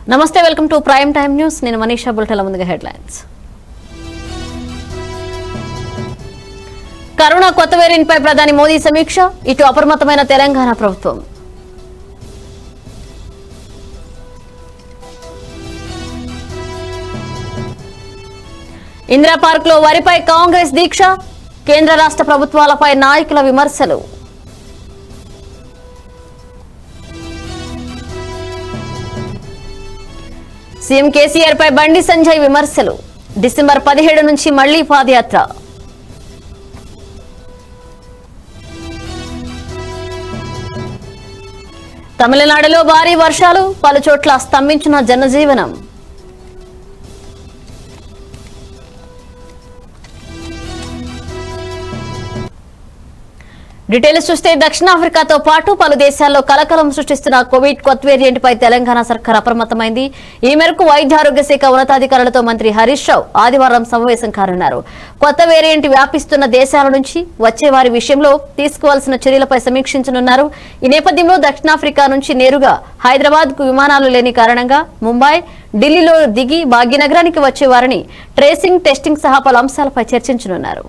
నమస్తే welcome to prime time news నేను మనీషా బుల్టల ముందుగా హెడ్లైన్స్ కరోనా కొత్త వేరియంట్ పై ప్రధాని మోదీ సమీక్ష ఇటు అప్రమత్తమైన తెలంగాణ ప్రభుత్వం ఇందిరా పార్క్ లో వరిపై కాంగ్రెస్ దీక్ష కేంద్ర రాష్ట్ర ప్రభుత్వాలపై నాయకుల విమర్శలు సీఎం కేసీఆర్ పై బండి సంజయ్ విమర్శలు డిసెంబర్ పదిహేడు నుంచి మళ్లీ పాదయాత్ర తమిళనాడులో భారీ వర్షాలు పలు చోట్ల స్తంభించిన జనజీవనం డీటెయిల్స్ చూస్తే దక్షిణాఫ్రికాతో పాటు పలు దేశాల్లో కలకలం సృష్టిస్తున్న కోవిడ్ కొత్త వేరియంట్ పై తెలంగాణ సర్కార్ అప్రమత్తమైంది ఈ మేరకు వైద్య ఆరోగ్య శాఖ ఉన్నతాధికారులతో మంత్రి హరీష్ రావు ఆదివారం సమావేశం కానున్నారు కొత్త వేరియంట్ వ్యాపిస్తున్న దేశాల నుంచి వచ్చే వారి విషయంలో తీసుకోవాల్సిన చర్యలపై సమీక్షించనున్నారు ఈ నేపథ్యంలో దక్షిణాఫ్రికా నుంచి నేరుగా హైదరాబాద్ కు విమానాలు లేని కారణంగా ముంబై ఢిల్లీలో దిగి భాగ్యనగరానికి వచ్చే వారిని ట్రేసింగ్ టెస్టింగ్ సహా పలు అంశాలపై చర్చించనున్నారు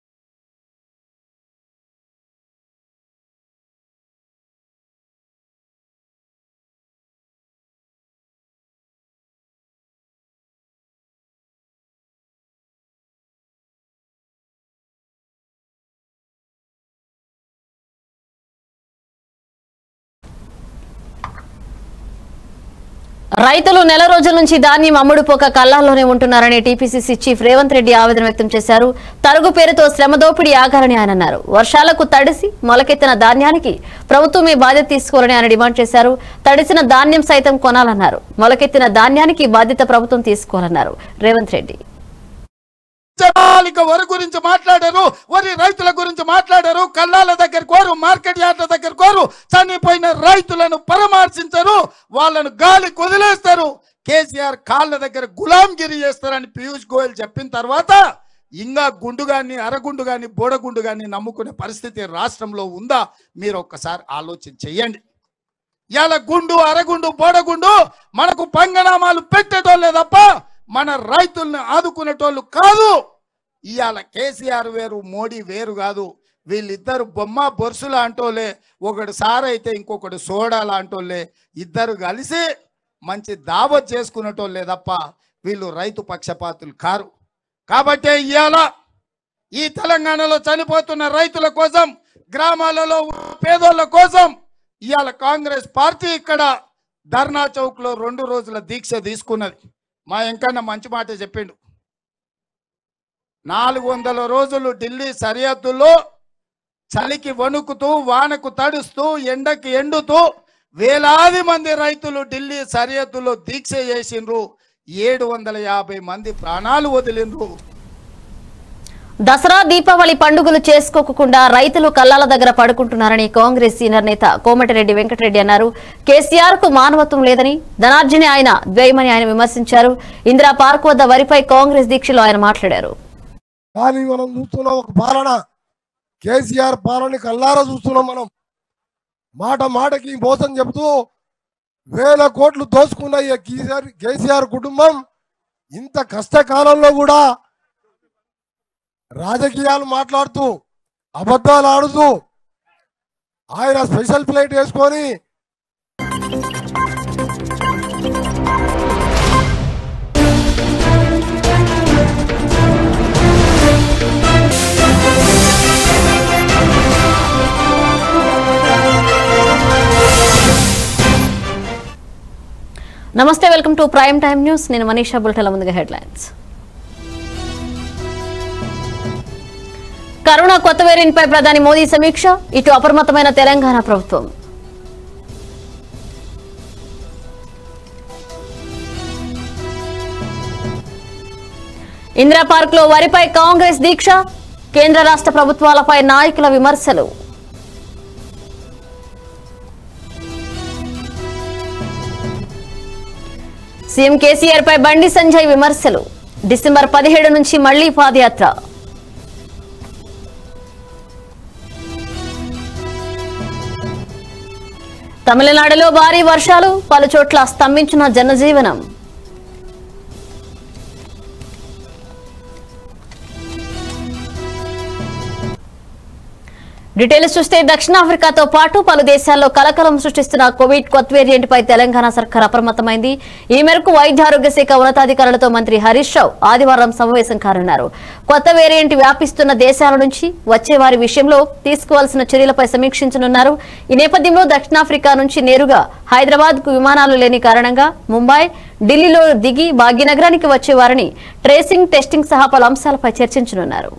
రైతులు నెల రోజుల నుంచి ధాన్యం అమ్ముడుపోక కల్లాల్లోనే ఉంటున్నారని టీపీసీసీ చీఫ్ రేవంత్ రెడ్డి ఆవేదన వ్యక్తం చేశారు తరుగు పేరుతో శ్రమ దోపిడీ ఆగాలని ఆయన అన్నారు వర్షాలకు తడిసి మొలకెత్తిన ధాన్యానికి ప్రభుత్వమే బాధ్యత తీసుకోవాలని ఆయన డిమాండ్ చేశారు తడిసిన ధాన్యం సైతం కొనాలన్నారు మొలకెత్తిన ధాన్యానికి బాధ్యత ప్రభుత్వం తీసుకోవాలన్నారు రేవంత్ రెడ్డి జనాలిక వరి గురించి మాట్లాడారు వరి రైతుల గురించి మాట్లాడారు కళ్ళాల దగ్గర కోరు మార్కెట్ యార్డ్ల దగ్గర కోరు చనిపోయిన రైతులను పరామర్శించరు వాళ్ళను గాలి వదిలేస్తారు కేసీఆర్ కాళ్ళ దగ్గర గులాంగిరి చేస్తారని పీయూష్ గోయల్ చెప్పిన తర్వాత ఇంకా గుండు గాని అరగుండు గాని బోడగుండు గాని నమ్ముకునే పరిస్థితి రాష్ట్రంలో ఉందా మీరు ఒక్కసారి ఆలోచన చెయ్యండి ఇవాళ గుండు అరగుండు బోడగుండు మనకు పంగనామాలు పెట్టేటోళ్ళే తప్ప మన రైతుల్ని ఆదుకునేటోళ్ళు కాదు ఇవాళ కేసీఆర్ వేరు మోడీ వేరు కాదు వీళ్ళిద్దరు బొమ్మ బొరుసు లాంటోళ్ళే ఒకడు సార్ అయితే ఇంకొకడు సోడా లాంటోళ్ళే ఇద్దరు కలిసి మంచి దావత్ చేసుకునేటోళ్ళే తప్ప వీళ్ళు రైతు పక్షపాతులు కారు కాబట్టి ఇవాళ ఈ తెలంగాణలో చనిపోతున్న రైతుల కోసం గ్రామాలలో ఉన్న పేదోళ్ళ కోసం ఇవాళ కాంగ్రెస్ పార్టీ ఇక్కడ ధర్నా చౌక్ లో రెండు రోజుల దీక్ష తీసుకున్నది మా ఎంకన్న మంచి మాట చెప్పిండు నాలుగు వందల రోజులు ఢిల్లీ సరిహద్దుల్లో చలికి వణుకుతూ వానకు తడుస్తూ ఎండకి ఎండుతూ వేలాది మంది రైతులు ఢిల్లీ సరిహద్దులో దీక్ష చేసిండ్రు ఏడు వందల యాభై మంది ప్రాణాలు వదిలిండ్రు దసరా దీపావళి పండుగలు చేసుకోకుండా రైతులు కల్లాల దగ్గర పడుకుంటున్నారని కాంగ్రెస్ సీనియర్ నేత కోమటిరెడ్డి వెంకటరెడ్డి అన్నారు కేసీఆర్ కు మానవత్వం లేదని ధనార్జుని ఆయన ద్వయమని ఆయన విమర్శించారు ఇందిరా పార్క్ వద్ద వరిపై కాంగ్రెస్ దీక్షలో ఆయన మాట్లాడారు కానీ మనం చూస్తున్నాం ఒక పాలన కేసీఆర్ పాలన కల్లారా చూస్తున్నాం మనం మాట మాటకి మోసం చెబుతూ వేల కోట్లు దోసుకున్న ఈ కేసీఆర్ కేసీఆర్ కుటుంబం ఇంత కష్టకాలంలో కూడా రాజకీయాలు మాట్లాడుతూ అబద్ధాలు ఆడుతూ ఆయన స్పెషల్ ఫ్లైట్ వేసుకొని నమస్తే welcome to prime time news నేను మనీషా బుల్టల ముందుగా హెడ్లైన్స్ కరోనా కొత్త వేరియంట్ పై ప్రధాని మోదీ సమీక్ష ఇటు అప్రమత్తమైన తెలంగాణ ప్రభుత్వం ఇందిరా పార్క్ లో వరిపై కాంగ్రెస్ దీక్ష కేంద్ర రాష్ట్ర ప్రభుత్వాలపై నాయకుల విమర్శలు సీఎం కేసీఆర్ పై బండి సంజయ్ విమర్శలు డిసెంబర్ పదిహేడు నుంచి మళ్లీ పాదయాత్ర తమిళనాడులో భారీ వర్షాలు పలు చోట్ల స్తంభించిన జనజీవనం డీటెయిల్స్ చూస్తే దక్షిణాఫ్రికాతో పాటు పలు దేశాల్లో కలకలం సృష్టిస్తున్న కోవిడ్ కొత్త వేరియంట్ పై తెలంగాణ సర్కార్ అప్రమత్తమైంది ఈ మేరకు వైద్య ఆరోగ్య శాఖ ఉన్నతాధికారులతో మంత్రి హరీష్ రావు ఆదివారం సమావేశం కానున్నారు కొత్త వేరియంట్ వ్యాపిస్తున్న దేశాల నుంచి వచ్చే వారి విషయంలో తీసుకోవాల్సిన చర్యలపై సమీక్షించనున్నారు ఈ నేపథ్యంలో దక్షిణాఫ్రికా నుంచి నేరుగా హైదరాబాద్ కు విమానాలు లేని కారణంగా ముంబై ఢిల్లీలో దిగి భాగ్యనగరానికి వచ్చే వారిని ట్రేసింగ్ టెస్టింగ్ సహా పలు అంశాలపై చర్చించనున్నారు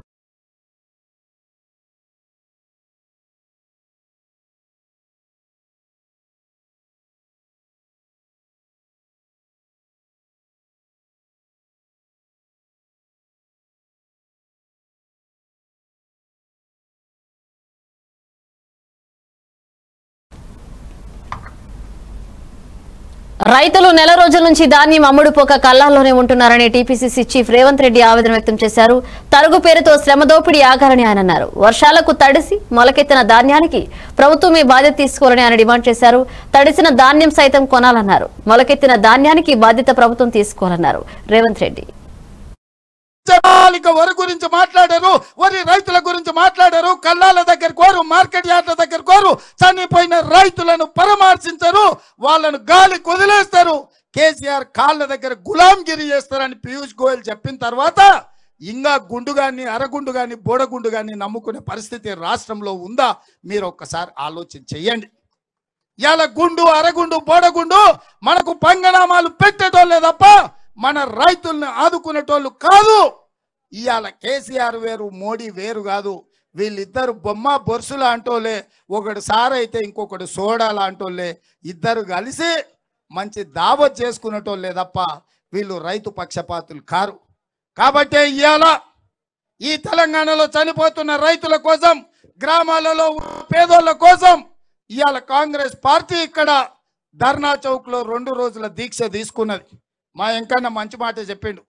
రైతులు నెల రోజుల నుంచి ధాన్యం అమ్ముడు పోక కల్లాల్లోనే ఉంటున్నారని టీపీసీసీ చీఫ్ రేవంత్ రెడ్డి ఆవేదన వ్యక్తం చేశారు తరుగు పేరుతో శ్రమ దోపిడీ ఆగారని ఆయన అన్నారు వర్షాలకు తడిసి మొలకెత్తిన ధాన్యానికి ప్రభుత్వమే బాధ్యత తీసుకోవాలని ఆయన డిమాండ్ చేశారు తడిసిన ధాన్యం సైతం కొనాలన్నారు మొలకెత్తిన ధాన్యానికి బాధ్యత ప్రభుత్వం తీసుకోవాలన్నారు రేవంత్ రెడ్డి జనాలిక వరి గురించి మాట్లాడారు వరి రైతుల గురించి మాట్లాడారు కల్లాల దగ్గర కోరు మార్కెట్ యార్డ్ల దగ్గర కోరు చనిపోయిన రైతులను పరామర్శించరు వాళ్ళను గాలి వదిలేస్తారు కేసీఆర్ కాళ్ళ దగ్గర గులాంగిరి చేస్తారని పీయూష్ గోయల్ చెప్పిన తర్వాత ఇంకా గుండు గాని అరగుండు గాని బోడగుండు గాని నమ్ముకునే పరిస్థితి రాష్ట్రంలో ఉందా మీరు ఒక్కసారి ఆలోచన చెయ్యండి ఇవాళ గుండు అరగుండు బోడగుండు మనకు పంగనామాలు పెట్టేటోళ్ళే తప్ప మన రైతుల్ని ఆదుకునేటోళ్ళు కాదు ఇవాళ కేసీఆర్ వేరు మోడీ వేరు కాదు వీళ్ళిద్దరు బొమ్మ బొరుసులు అంటోలే ఒకడు సార్ అయితే ఇంకొకడు సోడా లాంటోళ్ళే ఇద్దరు కలిసి మంచి దావత్ చేసుకునేటోళ్ళే తప్ప వీళ్ళు రైతు పక్షపాతులు కారు కాబట్టే ఇవాళ ఈ తెలంగాణలో చనిపోతున్న రైతుల కోసం గ్రామాలలో ఉన్న పేదోళ్ళ కోసం ఇవాళ కాంగ్రెస్ పార్టీ ఇక్కడ ధర్నా చౌక్ లో రెండు రోజుల దీక్ష తీసుకున్నది మా ఎంకన్న మంచి మాట చెప్పిండు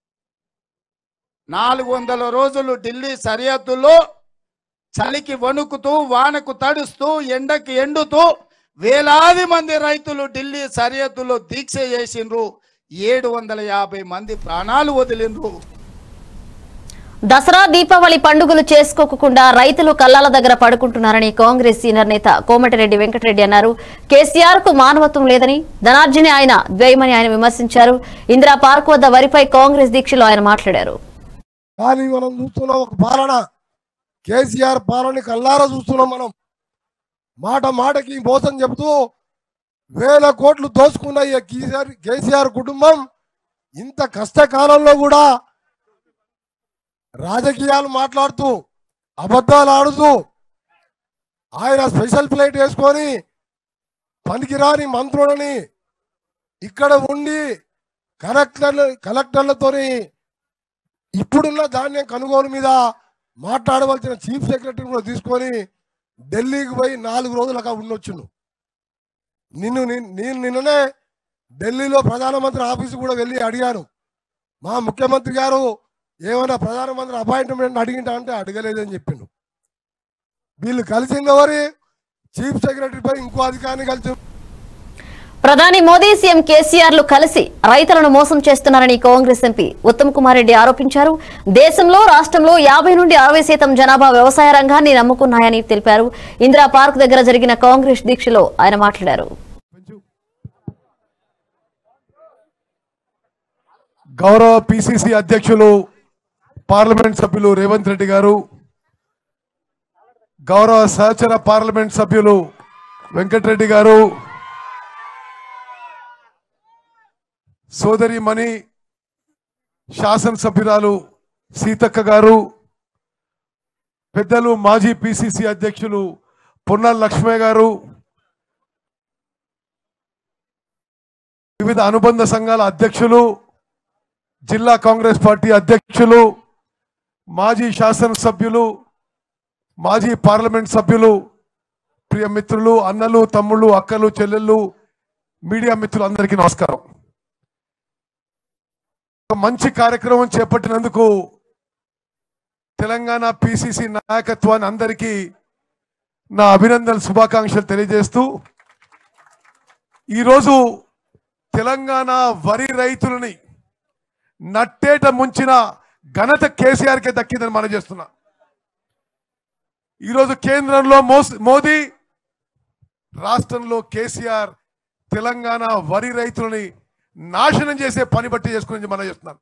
నాలుగు వందల రోజులు ఢిల్లీ సరిహద్దుల్లో చలికి వణుకుతూ వానకు తడుస్తూ ఎండకి ఎండుతూ వేలాది మంది రైతులు ఢిల్లీ సరిహద్దులో దీక్ష చేసిండ్రు ఏడు వందల యాభై మంది ప్రాణాలు వదిలిండ్రు దసరా దీపావళి పండుగలు చేసుకోకుండా రైతులు కల్లాల దగ్గర పడుకుంటున్నారని కాంగ్రెస్ సీనియర్ నేత కోమటిరెడ్డి వెంకటరెడ్డి అన్నారు కేసీఆర్ కు మానవత్వం లేదని ధనార్జనే ఆయన ద్వయమని ఆయన విమర్శించారు ఇందిరా పార్క్ వద్ద వరిపై కాంగ్రెస్ దీక్షలో ఆయన మాట్లాడారు కానీ మనం చూస్తున్నాం ఒక పాలన కేసీఆర్ పాలన కల్లారా చూస్తున్నాం మనం మాట మాటకి మోసం చెబుతూ వేల కోట్లు దోచుకున్న ఈ కేసీఆర్ కేసీఆర్ కుటుంబం ఇంత కష్టకాలంలో కూడా రాజకీయాలు మాట్లాడుతూ అబద్ధాలు ఆడుతూ ఆయన స్పెషల్ ఫ్లైట్ వేసుకొని పనికిరాని మంత్రులని ఇక్కడ ఉండి కలెక్టర్లు కలెక్టర్లతోని ఇప్పుడున్న ధాన్యం కొనుగోలు మీద మాట్లాడవలసిన చీఫ్ సెక్రటరీ కూడా తీసుకొని ఢిల్లీకి పోయి నాలుగు రోజులు అక్కడ ఉండొచ్చును నిన్ను ని- నేను నిన్ననే ఢిల్లీలో ప్రధానమంత్రి ఆఫీసు కూడా వెళ్ళి అడిగాను మా ముఖ్యమంత్రి గారు ఏమైనా ప్రధానమంత్రి అపాయింట్మెంట్ అడిగింటా అంటే అడగలేదని చెప్పిండు వీళ్ళు కలిసింది ఎవరి చీఫ్ సెక్రటరీపై ఇంకో అధికారిని కలిసి ప్రధాని మోదీ సీఎం కేసీఆర్ లు కలిసి రైతులను మోసం చేస్తున్నారని కాంగ్రెస్ ఎంపీ ఉత్తమ్ కుమార్ రెడ్డి ఆరోపించారు దేశంలో రాష్ట్రంలో యాభై నుండి అరవై శాతం జనాభా వ్యవసాయ రంగాన్ని నమ్ముకున్నాయని తెలిపారు ఇందిరా పార్క్ దగ్గర జరిగిన కాంగ్రెస్ దీక్షలో ఆయన మాట్లాడారు గౌరవ పిసిసి అధ్యక్షులు పార్లమెంట్ సభ్యులు రేవంత్ రెడ్డి గారు గౌరవ సహచర పార్లమెంట్ సభ్యులు వెంకటరెడ్డి గారు సోదరి మణి శాసనసభ్యురాలు సీతక్క గారు పెద్దలు మాజీ పిసిసి అధ్యక్షులు పొన్నాల లక్ష్మయ్య గారు వివిధ అనుబంధ సంఘాల అధ్యక్షులు జిల్లా కాంగ్రెస్ పార్టీ అధ్యక్షులు మాజీ శాసనసభ్యులు మాజీ పార్లమెంట్ సభ్యులు ప్రియ మిత్రులు అన్నలు తమ్ముళ్ళు అక్కలు చెల్లెళ్ళు మీడియా మిత్రులు అందరికీ నమస్కారం ఒక మంచి కార్యక్రమం చేపట్టినందుకు తెలంగాణ పిసిసి నాయకత్వాన్ని అందరికీ నా అభినందన శుభాకాంక్షలు తెలియజేస్తూ ఈరోజు తెలంగాణ వరి రైతులని నట్టేట ముంచిన ఘనత కేసీఆర్కే దక్కిందని మనం చేస్తున్నా ఈరోజు కేంద్రంలో మోస్- మోదీ రాష్ట్రంలో కేసీఆర్ తెలంగాణ వరి రైతులని నాశనం చేసే పని బట్టి చేసుకుని మనం చేస్తున్నాం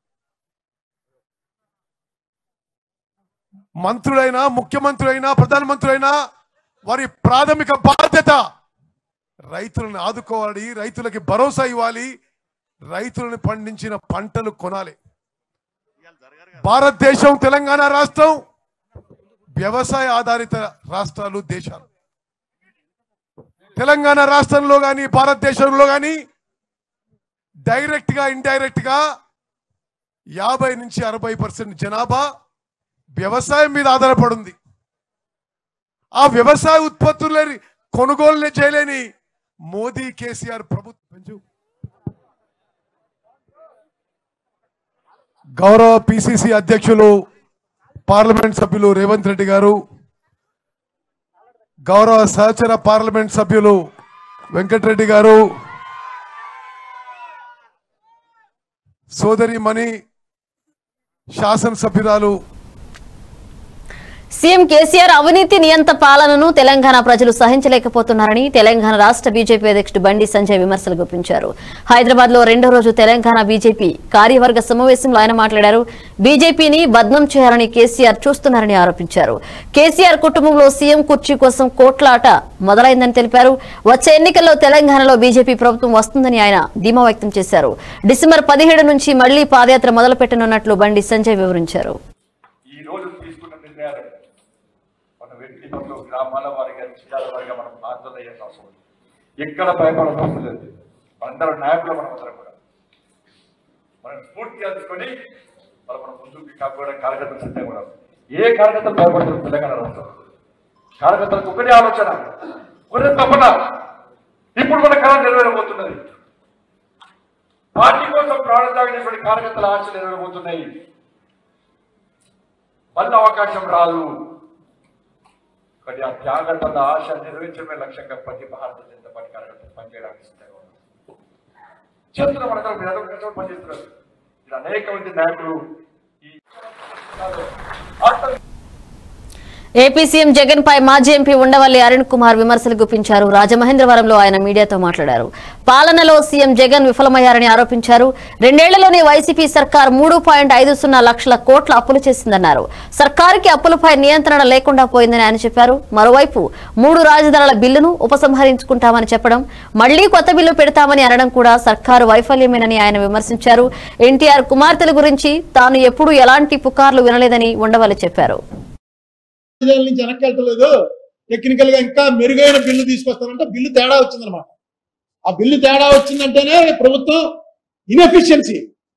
మంత్రులైనా ముఖ్యమంత్రులైనా ప్రధానమంత్రులైనా వారి ప్రాథమిక బాధ్యత రైతులను ఆదుకోవాలి రైతులకి భరోసా ఇవ్వాలి రైతులను పండించిన పంటలు కొనాలి భారతదేశం తెలంగాణ రాష్ట్రం వ్యవసాయ ఆధారిత రాష్ట్రాలు దేశాలు తెలంగాణ రాష్ట్రంలో కానీ భారతదేశంలో కానీ డైరెక్ట్ గా ఇండైరెక్ట్ గా యాభై నుంచి అరవై పర్సెంట్ జనాభా వ్యవసాయం మీద ఆధారపడింది ఆ వ్యవసాయ ఉత్పత్తులని కొనుగోలు చేయలేని మోదీ కేసీఆర్ ప్రభుత్వం పెంచు గౌరవ పిసిసి అధ్యక్షులు పార్లమెంట్ సభ్యులు రేవంత్ రెడ్డి గారు గౌరవ సహచర పార్లమెంట్ సభ్యులు వెంకటరెడ్డి గారు సోదరిమణి శాసనసభ్యురాలు సీఎం కేసీఆర్ అవినీతి నియంత పాలనను తెలంగాణ ప్రజలు సహించలేకపోతున్నారని తెలంగాణ రాష్ట్ర బీజేపీ అధ్యక్షుడు బండి సంజయ్ విమర్శలు గుప్పించారు హైదరాబాద్ లో రెండో రోజు తెలంగాణ బీజేపీ కార్యవర్గ సమావేశంలో ఆయన మాట్లాడారు బీజేపీని బద్నం చేయాలని కేసీఆర్ చూస్తున్నారని ఆరోపించారు కేసీఆర్ కుటుంబంలో సీఎం కుర్చీ కోసం కోట్లాట మొదలైందని తెలిపారు వచ్చే ఎన్నికల్లో తెలంగాణలో బీజేపీ ప్రభుత్వం వస్తుందని ఆయన ధీమా వ్యక్తం చేశారు డిసెంబర్ పదిహేడు నుంచి మళ్లీ పాదయాత్ర మొదలు పెట్టనున్నట్లు బండి సంజయ్ వివరించారు ఈ రోజు తీసుకున్న నిర్ణయాలు మన వ్యక్తిగతంలో గ్రామాల వారిగా జిల్లాల వారిగా మనం ఆందోళన చేయాల్సిన అవసరం ఉంది ఎక్కడ భయపడాల్సిన అవసరం లేదు మనందరం నాయకులు మనం అందరం కూడా మనం స్ఫూర్తిగా తీసుకొని మనం మన ముందుకు కాకపోవడం కార్యకర్తలు సిద్ధంగా కూడా ఏ కార్యకర్తలు భయపడుతుంది తెలంగాణ రాష్ట్రం కార్యకర్తలకు ఒకటే ఆలోచన ఒకటే తప్పన ఇప్పుడు మన కళ నెరవేరబోతున్నది పార్టీ కోసం ప్రాణత్యాగేటువంటి కార్యకర్తల ఆశలు నెరవేరబోతున్నాయి మళ్ళీ అవకాశం రాదు కానీ ఆ త్యాగతల ఆశ నెరవేర్చడమే లక్ష్యంగా ప్రతి భారతీయ జనతా పార్టీ కార్యకర్తలు పనిచేయడానికి సిద్ధంగా ఉన్నారు చేస్తున్న మన మీరు అదొక కష్టపడి పనిచేస్తున్నారు ఇలా అనేక మంది నాయకులు ఈ ఏపీ సీఎం జగన్ పై మాజీ ఎంపీ ఉండవల్లి అరుణ్ కుమార్ విమర్శలు గుప్పించారు రాజమహేంద్రవరంలో ఆయన మీడియాతో మాట్లాడారు పాలనలో సీఎం జగన్ విఫలమయ్యారని ఆరోపించారు రెండేళ్లలోనే వైసీపీ సర్కార్ మూడు పాయింట్ ఐదు సున్నా లక్షల కోట్ల అప్పులు చేసిందన్నారు సర్కారుకి అప్పులపై నియంత్రణ లేకుండా పోయిందని ఆయన చెప్పారు మరోవైపు మూడు రాజధానుల బిల్లును ఉపసంహరించుకుంటామని చెప్పడం మళ్లీ కొత్త బిల్లు పెడతామని అనడం కూడా సర్కారు వైఫల్యమేనని ఆయన విమర్శించారు ఎన్టీఆర్ కుమార్తెల గురించి తాను ఎప్పుడూ ఎలాంటి పుకార్లు వినలేదని ఉండవల్లి చెప్పారు రాజధాని నుంచి వెనక్కి వెళ్ళలేదు టెక్నికల్ గా ఇంకా మెరుగైన బిల్లు తీసుకొస్తానంటే బిల్లు తేడా వచ్చిందనమాట ఆ బిల్లు తేడా వచ్చిందంటేనే ప్రభుత్వం ఇన్ఎఫిషియన్సీ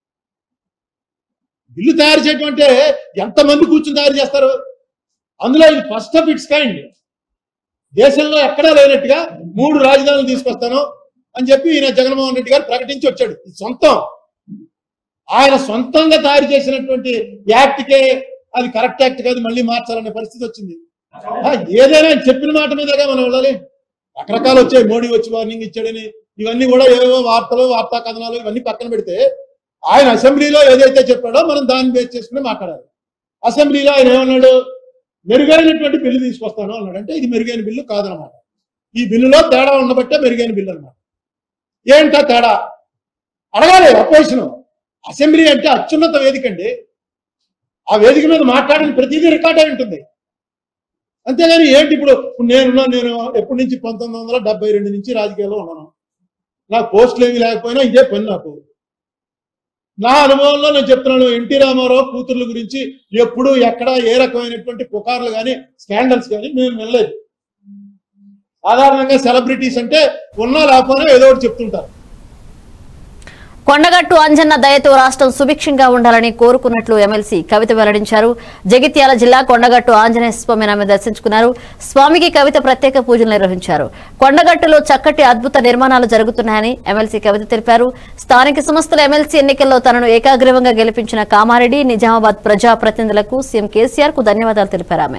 బిల్లు తయారు చేయటం అంటే ఎంతమంది కూర్చుని తయారు చేస్తారు అందులో ఇది ఫస్ట్ ఆఫ్ ఇట్స్ కైండ్ దేశంలో ఎక్కడా లేనట్టుగా మూడు రాజధానులు తీసుకొస్తాను అని చెప్పి ఈయన జగన్మోహన్ రెడ్డి గారు ప్రకటించి వచ్చాడు ఇది సొంతం ఆయన సొంతంగా తయారు చేసినటువంటి యాక్ట్కే అది కరెక్ట్ యాక్ట్ కాదు మళ్ళీ మార్చాలనే పరిస్థితి వచ్చింది ఆ, ఏదైనా ఆయన చెప్పిన మాట మీదగా మనం వెళ్ళాలి రకరకాలు వచ్చాయి మోడీ వచ్చి వార్నింగ్ ఇచ్చాడని ఇవన్నీ కూడా ఏవో వార్తలు వార్తా కథనాలు ఇవన్నీ పక్కన పెడితే ఆయన అసెంబ్లీలో ఏదైతే చెప్పాడో మనం దాన్ని బేస్ చేసుకుని మాట్లాడాలి అసెంబ్లీలో ఆయన ఏమన్నాడు మెరుగైనటువంటి బిల్లు తీసుకొస్తాను అన్నాడు అంటే ఇది మెరుగైన బిల్లు కాదనమాట ఈ బిల్లులో తేడా ఉండబట్టే మెరుగైన బిల్లు అన్నమాట ఏంటా తేడా అడగాలి అపోజిషన్ అసెంబ్లీ అంటే అత్యున్నత వేదిక అండి ఆ వేదిక మీద మాట్లాడిన ప్రతిదీ రికార్డ్ అయి ఉంటుంది అంతేగాని ఏంటి ఇప్పుడు ఇప్పుడు నేను నేను ఎప్పటి నుంచి పంతొమ్మిది వందల డెబ్బై రెండు నుంచి రాజకీయాల్లో ఉన్నాను నాకు పోస్టులు ఏమి లేకపోయినా ఇదే పని నాకు నా అనుభవంలో నేను చెప్తున్నాను ఎన్టీ రామారావు కూతుర్ల గురించి ఎప్పుడు ఎక్కడ ఏ రకమైనటువంటి పుకార్లు కానీ స్కాండల్స్ కానీ మేము వెళ్ళలేదు సాధారణంగా సెలబ్రిటీస్ అంటే ఉన్నా లేకపోయినా ఏదో ఒకటి చెప్తుంటారు కొండగట్టు అంజన్న దయతో రాష్ట్రం సుభిక్షంగా ఉండాలని కోరుకున్నట్లు ఎమ్మెల్సీ కవిత వెల్లడించారు జగిత్యాల జిల్లా కొండగట్టు ఆంజనేయ స్వామిని ఆమె దర్శించుకున్నారు స్వామికి కవిత ప్రత్యేక పూజలు నిర్వహించారు కొండగట్టులో చక్కటి అద్భుత నిర్మాణాలు జరుగుతున్నాయని ఎమ్మెల్సీ కవిత తెలిపారు స్థానిక సంస్థల ఎమ్మెల్సీ ఎన్నికల్లో తనను ఏకాగ్రీవంగా గెలిపించిన కామారెడ్డి నిజామాబాద్ ప్రజా ప్రతినిధులకు సీఎం కేసీఆర్ కు ధన్యవాదాలు తెలిపారు ఆమె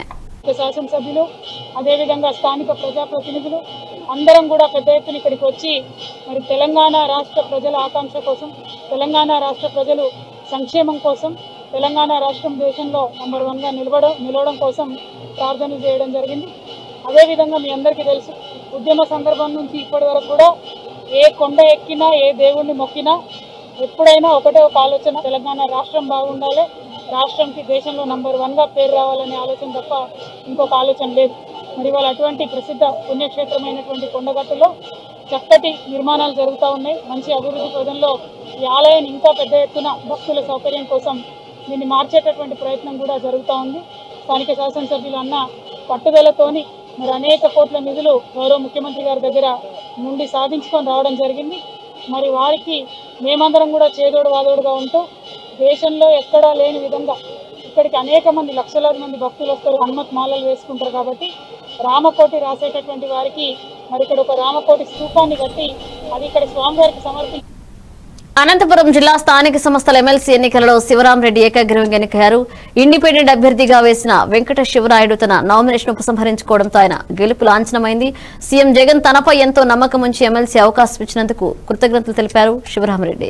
స్థానిక శాసనసభ్యులు అదేవిధంగా స్థానిక ప్రజాప్రతినిధులు అందరం కూడా పెద్ద ఎత్తున ఇక్కడికి వచ్చి మరి తెలంగాణ రాష్ట్ర ప్రజల ఆకాంక్ష కోసం తెలంగాణ రాష్ట్ర ప్రజలు సంక్షేమం కోసం తెలంగాణ రాష్ట్రం దేశంలో నెంబర్ వన్గా నిలవడం నిలవడం కోసం ప్రార్థనలు చేయడం జరిగింది అదేవిధంగా మీ అందరికీ తెలుసు ఉద్యమ సందర్భం నుంచి ఇప్పటి వరకు కూడా ఏ కొండ ఎక్కినా ఏ దేవుణ్ణి మొక్కినా ఎప్పుడైనా ఒకటే ఒక ఆలోచన తెలంగాణ రాష్ట్రం బాగుండాలి రాష్ట్రంకి దేశంలో నంబర్ వన్గా పేరు రావాలనే ఆలోచన తప్ప ఇంకొక ఆలోచన లేదు మరి వాళ్ళ అటువంటి ప్రసిద్ధ పుణ్యక్షేత్రమైనటువంటి కొండగట్టులో చక్కటి నిర్మాణాలు జరుగుతూ ఉన్నాయి మంచి అభివృద్ధి పదంలో ఈ ఆలయాన్ని ఇంకా పెద్ద ఎత్తున భక్తుల సౌకర్యం కోసం దీన్ని మార్చేటటువంటి ప్రయత్నం కూడా జరుగుతూ ఉంది స్థానిక శాసనసభ్యులు అన్న పట్టుదలతోని మరి అనేక కోట్ల నిధులు గౌరవ ముఖ్యమంత్రి గారి దగ్గర నుండి సాధించుకొని రావడం జరిగింది మరి వారికి మేమందరం కూడా చేదోడు వాదోడుగా ఉంటూ దేశంలో ఎక్కడా లేని విధంగా ఇక్కడికి అనేక మంది లక్షలాది మంది భక్తులు వస్తారు హనుమత్ మాలలు వేసుకుంటారు కాబట్టి రామకోటి రాసేటటువంటి వారికి మరి ఇక్కడ ఒక రామకోటి స్తూపాన్ని కట్టి అది ఇక్కడ స్వామివారికి సమర్పించి అనంతపురం జిల్లా స్థానిక సంస్థల ఎమ్మెల్సీ ఎన్నికలలో శివరాంరెడ్డి ఏకగ్రీవంగా ఎన్నికయ్యారు ఇండిపెండెంట్ అభ్యర్థిగా వేసిన వెంకట శివరాయుడు తన నామినేషన్ ఉపసంహరించుకోవడంతో ఆయన గెలుపు లాంఛనమైంది సీఎం జగన్ తనపై ఎంతో నమ్మకం ఉంచి ఎమ్మెల్సీ అవకాశం ఇచ్చినందుకు కృతజ్ఞతలు తెలిపారు శివరామరెడ్డి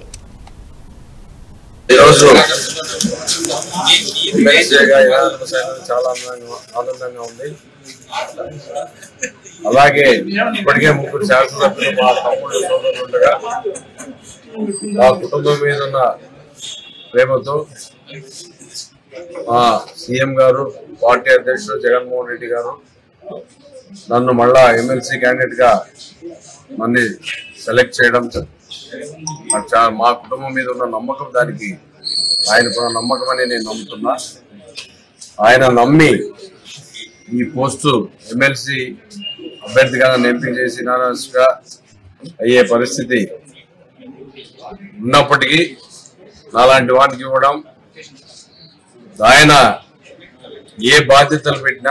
ఈరోజు ఎమ్మెల్సీగా ఎన్నిక చేయడం చాలా ఆనందంగా ఆనందంగా ఉంది అలాగే ఇప్పటికే ముగ్గురు శాసనసభ్యులు మా తమ్ముడు సోదరులు ఉండగా మా కుటుంబం మీద ఉన్న ప్రేమతో మా సీఎం గారు పార్టీ అధ్యక్షుడు జగన్మోహన్ రెడ్డి గారు నన్ను మళ్ళా ఎమ్మెల్సీ క్యాండిడేట్ గా నన్ను సెలెక్ట్ చేయడం నాకు చా- మా కుటుంబం మీద ఉన్న నమ్మకం దానికి ఆయన కూడా నమ్మకం అని నేను నమ్ముతున్నా ఆయన నమ్మి ఈ పోస్టు ఎమ్మెల్సీ అభ్యర్థిగా నన్ను ఎంపిక చేసి నానస్గా అయ్యే పరిస్థితి ఉన్నప్పటికీ నాలాంటి వానికి ఇవ్వడం ఆయన ఏ బాధ్యతలు పెట్టినా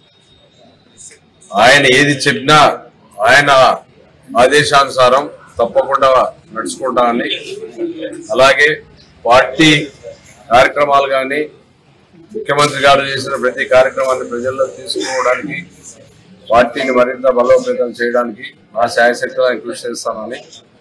ఆయన ఏది చెప్పినా ఆయన ఆదేశానుసారం తప్పకుండా నడుచుకుంటామని అలాగే పార్టీ కార్యక్రమాలు కానీ ముఖ్యమంత్రి గారు చేసిన ప్రతి కార్యక్రమాన్ని ప్రజల్లో తీసుకోవడానికి పార్టీని మరింత బలోపేతం చేయడానికి నా శాయశక్తిగా కృషి చేస్తానని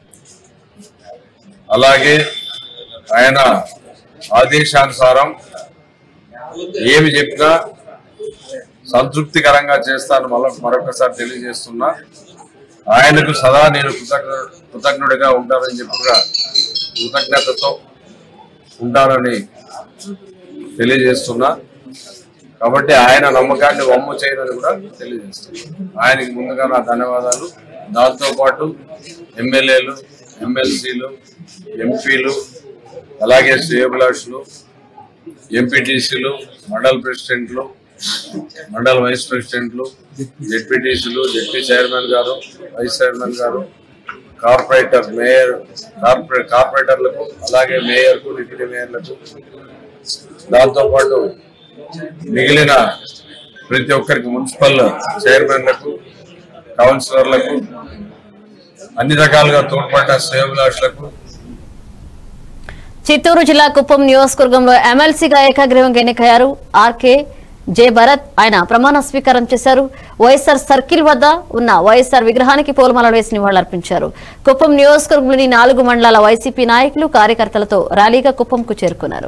అలాగే ఆయన ఆదేశానుసారం ఏమి చెప్పినా సంతృప్తికరంగా చేస్తాను మళ్ళీ మరొకసారి తెలియజేస్తున్నా ఆయనకు సదా నేను కృతజ్ఞ కృతజ్ఞుడిగా ఉంటానని చెప్పి కూడా కృతజ్ఞతతో ఉంటానని తెలియజేస్తున్నా కాబట్టి ఆయన నమ్మకాన్ని వమ్ము చేయనని కూడా తెలియజేస్తున్నా ఆయనకి ముందుగా నా ధన్యవాదాలు దాంతో పాటు ఎమ్మెల్యేలు ఎమ్మెల్సీలు ఎంపీలు అలాగే శ్రేయభిలాషులు ఎంపీటీసీలు మండల ప్రెసిడెంట్లు మండల వైస్ ప్రెసిడెంట్లు జెడ్పీటీసీలు జెడ్పీ చైర్మన్ గారు వైస్ చైర్మన్ గారు కార్పొరేటర్ మేయర్ కార్పొరేట్ కార్పొరేటర్లకు అలాగే మేయర్కు డిప్యూటీ మేయర్లకు దాంతో పాటు మిగిలిన ప్రతి ఒక్కరికి మున్సిపల్ చైర్మన్లకు కౌన్సిలర్లకు అన్ని రకాలుగా తోడ్పడ్డ శ్రేయభిలాషులకు చిత్తూరు జిల్లా కుప్పం నియోజకవర్గంలో ఎమ్మెల్సీగా ఏకాగ్రీవంగా ఎన్నికయ్యారు ఆర్కే జే భరత్ ఆయన ప్రమాణ స్వీకారం చేశారు వైఎస్ఆర్ సర్కిల్ వద్ద ఉన్న వైఎస్ఆర్ విగ్రహానికి పూలమాలలు వేసి నివాళులర్పించారు కుప్పం నియోజకవర్గంలోని నాలుగు మండలాల వైసీపీ నాయకులు కార్యకర్తలతో ర్యాలీగా కుప్పంకు చేరుకున్నారు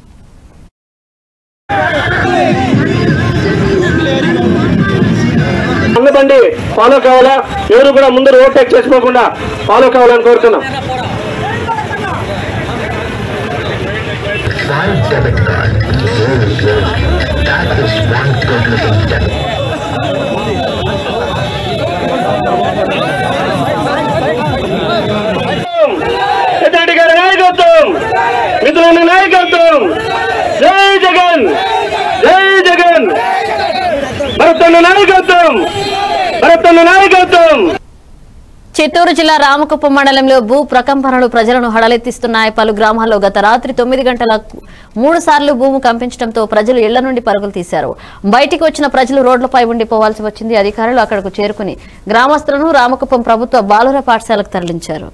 అందబండి ఫాలో కావాలా ఎవరు కూడా ముందర ఓవర్టేక్ చేసుకోకుండా ఫాలో కావాలని కోరుతున్నాం పెద్దారెడ్డి గారి నాయకత్వం మిత్రుల నాయకత్వం జై జగన్ జై జగన్ భరతన్న నాయకత్వం భరతన్న నాయకత్వం చిత్తూరు జిల్లా రామకుప్పం మండలంలో భూ ప్రకంపనలు ప్రజలను హడలెత్తిస్తున్నాయి పలు గ్రామాల్లో గత రాత్రి తొమ్మిది గంటల మూడు సార్లు భూమి కంపించడంతో ప్రజలు ఇళ్ల నుండి పరుగులు తీశారు బయటికి వచ్చిన ప్రజలు రోడ్లపై ఉండిపోవాల్సి వచ్చింది అధికారులు అక్కడకు చేరుకుని గ్రామస్తులను రామకుప్పం ప్రభుత్వ బాలుర పాఠశాలకు తరలించారు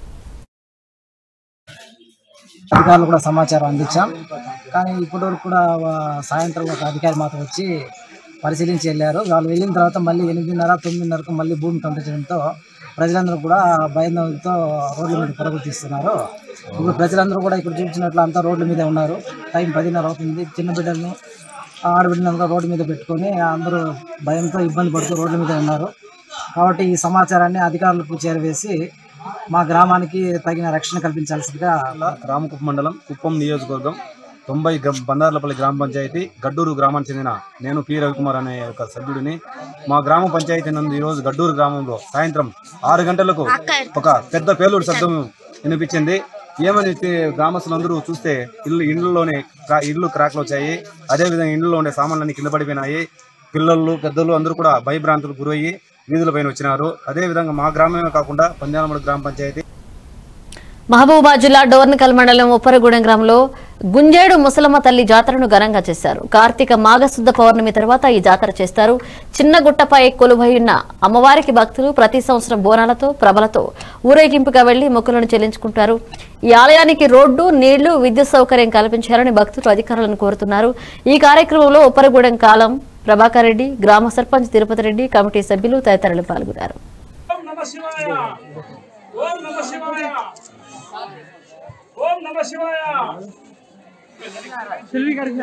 అధికారులు కూడా సమాచారం అందించాం కానీ ఇప్పటి వరకు కూడా వా- సాయంత్రం ఒక అధికారి మాత్రం వచ్చి పరిశీలించి వెళ్ళారు వాళ్ళు వెళ్ళిన తర్వాత మళ్ళీ ఎనిమిదిన్నర తొమ్మిదిన్నరకు మళ్ళీ భూమి కంపించడంతో ప్రజలందరూ కూడా భయంతో రోడ్ల మీద పరుగులు తీస్తున్నారు ఇప్పుడు ప్రజలందరూ కూడా ఇక్కడ చూపించినట్లు అంతా రోడ్ల మీదే ఉన్నారు టైం పదిన్నర అవుతుంది చిన్న బిడ్డలను ఆడబిడ్డలంతా రోడ్డు మీద పెట్టుకొని అందరూ భయంతో ఇబ్బంది పడుతూ రోడ్ల మీద ఉన్నారు కాబట్టి ఈ సమాచారాన్ని అధికారులకు చేరవేసి మా గ్రామానికి తగిన రక్షణ కల్పించాల్సిందిగా రామకుప్ప మండలం కుప్పం నియోజకవర్గం తొంభై గ్ర- బండార్లపల్లి గ్రామ పంచాయతీ గడ్డూరు గ్రామానికి చెందిన నేను పి రవికుమార్ అనే ఒక సభ్యుడిని మా గ్రామ పంచాయతీ నందు ఈరోజు గడ్డూరు గ్రామంలో సాయంత్రం ఆరు గంటలకు ఒక పెద్ద పేలుడు శబ్దం వినిపించింది ఏమని తే- గ్రామస్తులందరూ చూస్తే ఇల్లు ఇండ్లలోనే క్రా- ఇల్లు క్రాక్లు వచ్చాయి అదేవిధంగా ఇండ్లలో ఉండే సామాన్లన్నీ కింద పడిపోయినాయి పిల్లలు పెద్దలు అందరూ కూడా భయభ్రాంతులకు గురయ్యి వీధులపైన వచ్చినారు అదేవిధంగా మా గ్రామమే కాకుండా పంజాలమూడి గ్రామ పంచాయతీ మహబూబాబాద్ జిల్లా డోర్నకల్ మండలం ఉప్పరగూడెం గ్రామంలో గుంజేడు ముసలమ్మ తల్లి జాతరను ఘనంగా చేశారు కార్తీక మాఘశుద్ధ పౌర్ణమి తర్వాత ఈ జాతర చేస్తారు చిన్న గుట్టపై కొలువై ఉన్న అమ్మవారికి భక్తులు ప్రతి సంవత్సరం బోనాలతో ప్రభలతో ఊరేగింపుగా వెళ్లి మొక్కులను చెల్లించుకుంటారు ఈ ఆలయానికి రోడ్డు నీళ్లు విద్యుత్ సౌకర్యం కల్పించాలని భక్తులు అధికారులను కోరుతున్నారు ఈ కార్యక్రమంలో ఉప్పరగూడెం కాలం ప్రభాకర్ రెడ్డి గ్రామ సర్పంచ్ తిరుపతి రెడ్డి కమిటీ సభ్యులు తదితరులు పాల్గొన్నారు ఓం నమ శివాయ ఓం నమ శివాయ ఓం నమ శివాయ సెల్వి గారికి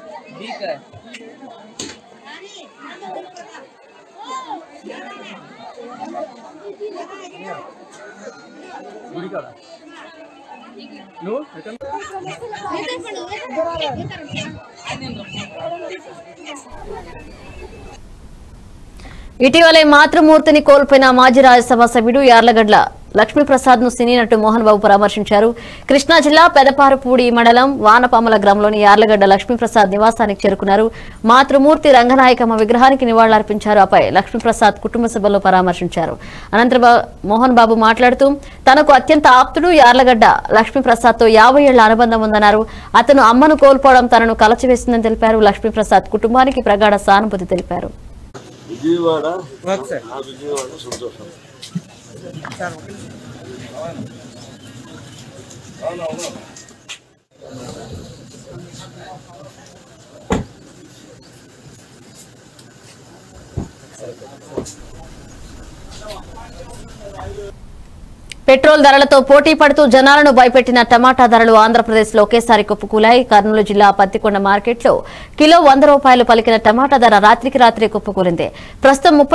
ఇటీవలే మాతృమూర్తిని కోల్పోయిన మాజీ రాజ్యసభ సభ్యుడు యార్లగడ్ల లక్ష్మీప్రసాద్ ను సినీ నటు మోహన్ బాబు పరామర్శించారు కృష్ణా జిల్లా పెదపారపూడి మండలం వానపామల గ్రామంలోని యార్లగడ్డ లక్ష్మీప్రసాద్ నివాసానికి చేరుకున్నారు మాతృమూర్తి రంగనాయకమ్మ విగ్రహానికి నివాళులర్పించారు ఆపై లక్ష్మీప్రసాద్ కుటుంబ సభ్యులను పరామర్శించారు అనంతరం బా- మోహన్ బాబు మాట్లాడుతూ తనకు అత్యంత ఆప్తుడు యార్లగడ్డ లక్ష్మీప్రసాద్ తో యాభై ఏళ్ల అనుబంధం ఉందన్నారు అతను అమ్మను కోల్పోవడం తనను కలచివేసిందని తెలిపారు లక్ష్మీప్రసాద్ కుటుంబానికి ప్రగాఢ సానుభూతి తెలిపారు విజయవాడ ఆ విజయవాడ సంతోషం పెట్రోల్ ధరలతో పోటీ పడుతూ జనాలను భయపెట్టిన టమాటా ధరలు ఆంధ్రప్రదేశ్ లో ఒకేసారి కుప్పకూలాయి కర్నూలు జిల్లా పత్తికొండ మార్కెట్లో కిలో వంద రూపాయలు పలికిన టమాటా ధర రాత్రికి రాత్రే కుప్పకూలింది ప్రస్తుతం ముప్పై